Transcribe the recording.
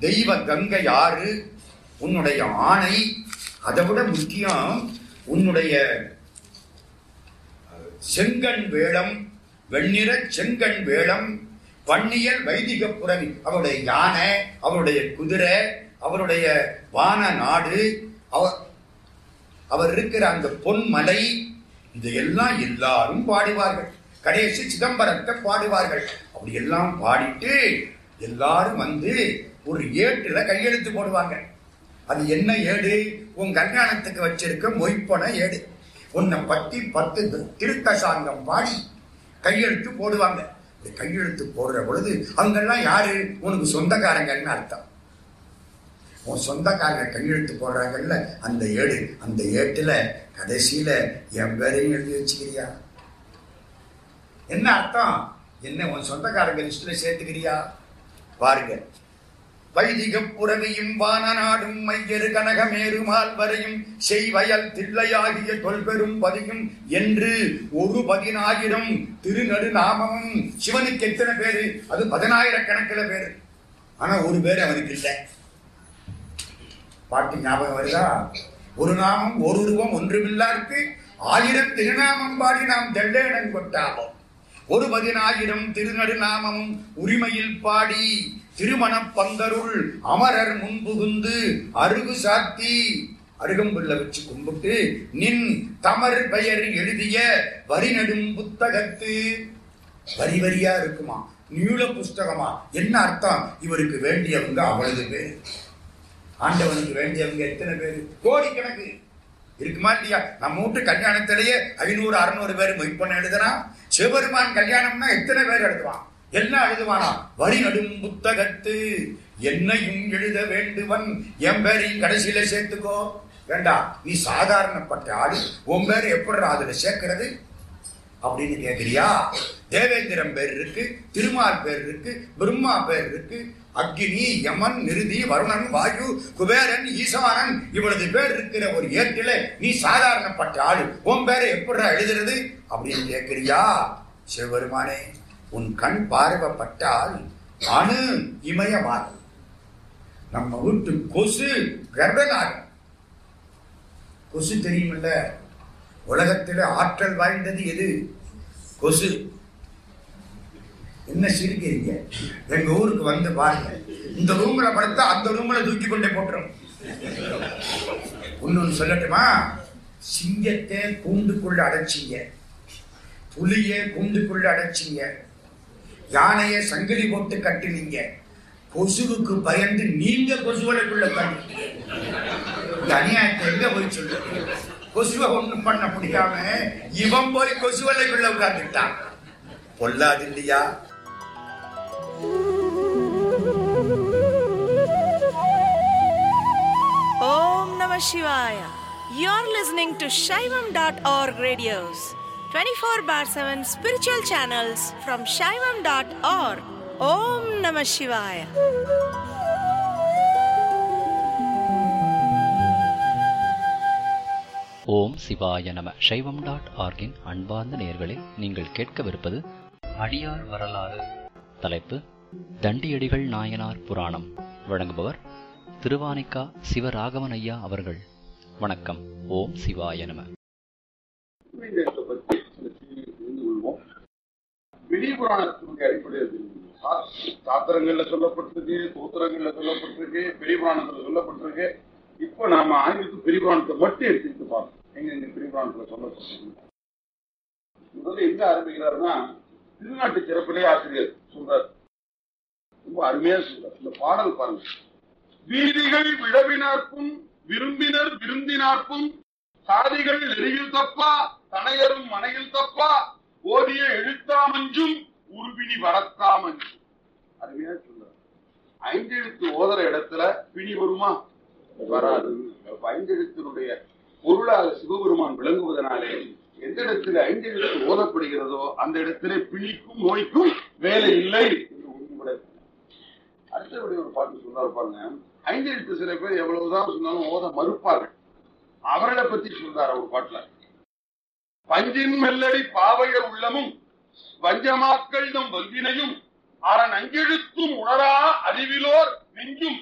தெய்வ கங்கை ஆறு உன்னுடைய ஆணை அதை விட முக்கியம் உன்னுடைய செங்கண் வேளம் வெண்ணிற செங்கண் வேளம் பன்னியல் வைதிக புறவி அவருடைய யானை அவருடைய குதிரை அவருடைய வான நாடு அவர் அவர் இருக்கிற அந்த பொன்மலை இதையெல்லாம் எல்லாரும் பாடுவார்கள் கடைசி சிதம்பரத்தை பாடுவார்கள் அப்படி எல்லாம் பாடிட்டு எல்லாரும் வந்து ஒரு ஏட்டுல கையெழுத்து போடுவாங்க அது என்ன ஏடு உன் கல்யாணத்துக்கு வச்சிருக்க மொய்ப்பன ஏடு உன்னை பத்தி பத்து திருத்த சாங்கம் பாடி கையெழுத்து போடுவாங்க இந்த கையெழுத்து போடுற பொழுது அவங்கெல்லாம் யாரு உனக்கு சொந்தக்காரங்கன்னு அர்த்தம் உன் சொந்தக்காரங்க கையெழுத்து போடுறாங்கல்ல அந்த ஏடு அந்த ஏட்டுல கடைசியில என் பேரையும் எழுதி வச்சுக்கிறியா என்ன அர்த்தம் என்ன உன் சொந்தக்காரங்க லிஸ்ட்ல சேர்த்துக்கிறியா பாருங்க வைதிக புறவியும் வானநாடும் மையரு கனகமேருமால் வரையும் செய்வயல் தில்லையாகிய தொல்பெரும் பதியும் என்று ஒரு பதினாயிரம் திருநடு நாமமும் சிவனுக்கு எத்தனை பேரு அது பதினாயிரக்கணக்கில் பேரு ஆனா ஒரு பேர் அவனுக்கு இல்லை பாட்டு ஞாபகம் வருதா ஒரு நாமம் ஒரு உருவம் ஒன்றுமில்லாருக்கு ஆயிரம் திருநாமம் பாடி நாம் தெள்ளேடன் கொட்டாவோம் ஒரு பதினாயிரம் திருநடுநாமமும் உரிமையில் பாடி திருமணப் பந்தருள் அமரர் முன்புகுந்து அருகு சாத்தி அருகம்புல்ல வச்சு கும்பிட்டு நின் தமர் பெயர் எழுதிய வரி நெடும் புத்தகத்து வரி வரியா இருக்குமா நீள புஸ்தகமா என்ன அர்த்தம் இவருக்கு வேண்டியவங்க அவ்வளவு பேர் ஆண்டவனுக்கு வேண்டியவங்க எத்தனை பேர் கோடிக்கணக்கு இருக்குமா இல்லையா நம்ம வீட்டு கல்யாணத்திலேயே ஐநூறு அறுநூறு பேர் மொய்ப்பண்ண எழுதுறான் சிவபெருமான் கல்யாணம்னா எத்தனை பேர் எழுதுவான் எல்லாம் எழுதுவானா வரி நடும் புத்தகத்து என்னையும் எழுத வேண்டுவன் என் பேரையும் கடைசியில சேர்த்துக்கோ வேண்டாம் நீ சாதாரணப்பட்ட ஆளு உன் பேர் எப்படி அதுல சேர்க்கிறது அப்படின்னு கேக்குறியா தேவேந்திரன் பேர் இருக்கு திருமால் பேர் இருக்கு பிரம்மா பேர் இருக்கு அக்னி யமன் நிருதி வருணன் வாயு குபேரன் ஈசானன் இவ்வளவு பேர் இருக்கிற ஒரு ஏட்டில நீ சாதாரணப்பட்ட ஆளு உன் பேரை எப்படிடா எழுதுறது அப்படின்னு கேக்குறியா சிவபெருமானே உன் கண் பார்வைப்பட்டால் அணு இமயமாகும் நம்ம வீட்டு கொசு கர்ப்பனாகும் கொசு தெரியுமில்ல உலகத்தில் ஆற்றல் வாய்ந்தது எது கொசு என்ன சிரிக்கிறீங்க எங்க ஊருக்கு வந்து பாருங்க இந்த ரூம்ல படுத்தா அந்த ரூம்ல தூக்கி கொண்டே போட்டுரும் இன்னொன்னு சொல்லட்டுமா சிங்கத்தை கூண்டுக்குள்ள அடைச்சிங்க புலியை கூண்டுக்குள்ள அடைச்சிங்க யானையை சங்கிலி போட்டு கட்டினீங்க கொசுவுக்கு பயந்து நீங்க கொசுவலைக்குள்ள கட்டிட்டீங்க இந்த அநியாயத்தை எங்க போய் சொல்றது கொசுவை ஒண்ணும் பண்ண முடியாம இவன் போய் கொசுவலைக்குள்ள உட்கார்ந்துட்டான் பொல்லாது இல்லையா Om Namah Shivaya. You're listening to Shaivam.org radios, 24 bar 7 spiritual channels from Shaivam.org. Om Namah Shivaya. ஓம் சிவாய நம சைவம் டாட் ஆர்கின் அன்பார்ந்த நேயர்களே நீங்கள் கேட்கவிருப்பது அடியார் வரலாறு தலைப்பு தண்டியடிகள் நாயனார் புராணம் வழங்குபவர் திருவானிக்கா சிவராகவன் ஐயா அவர்கள் வணக்கம் ஓம் சிவாய நம சூரியதேசத்தை பற்றி சில செய்திகளை தெரிந்து கொள்வோம் வெளி புராணத்தினுடைய அடிப்படையில் தெரிந்து கொள்வோம். சா- சாத்திரங்கள்ல சொல்லப்பட்டிருக்கு சூத்திரங்கள்ல சொல்லப்பட்டிருக்கு பெரிய புராணத்துல சொல்லப்பட்டிருக்கு இப்ப நாம ஆங்கிலத்து பெரிய புராணத்தை மட்டும் எடுத்துக்கிட்டு பார்ப்போம் எங்க எங்க பெரிய புராணத்துல சொல்லப்பட்டிருக்கு முதல்ல எங்க ஆரம்பிக்கிறாருன்னா திருநாட்டு சிறப்பிலே ஆசிரியர் சொல்றார் ரொம்ப அருமையா சொல்றார் இந்த பாடல் பாருங்க வீதிகள் விழவினார்க்கும் விரும்பினர் விருந்தினார்க்கும் சாதிகள் நெறியில் தப்பா தனையரும் மனையில் தப்பா ஓதிய எழுத்தாமஞ்சும் உருபினி வரத்தாமஞ்சும் அருமையா சொல்றார் ஐந்தெழுத்து ஓதுற இடத்துல பிணி வருமா வராது அப்ப ஐந்தெழுத்தினுடைய பொருளாக சிவபெருமான் விளங்குவதனாலே எந்த இடத்துல ஐந்தெழுத்து ஓதப்படுகிறதோ அந்த இடத்திலே பிணிக்கும் நோய்க்கும் வேலை இல்லை என்று உறுதிபட அடுத்தபடி ஒரு பாட்டு சொல்றாரு பாருங்க ஐந்தெழுத்து சில பேர் எவ்வளவுதான் சொன்னாலும் ஓத மறுப்பார்கள் அவர்களை பத்தி சொல்றாரு ஒரு பாட்டுல பஞ்சின் மெல்லடி பாவையர் உள்ளமும் வஞ்சமாக்கள் நம் வல்வினையும் அரண் அஞ்செழுத்தும் உணரா அறிவிலோர் நெஞ்சும்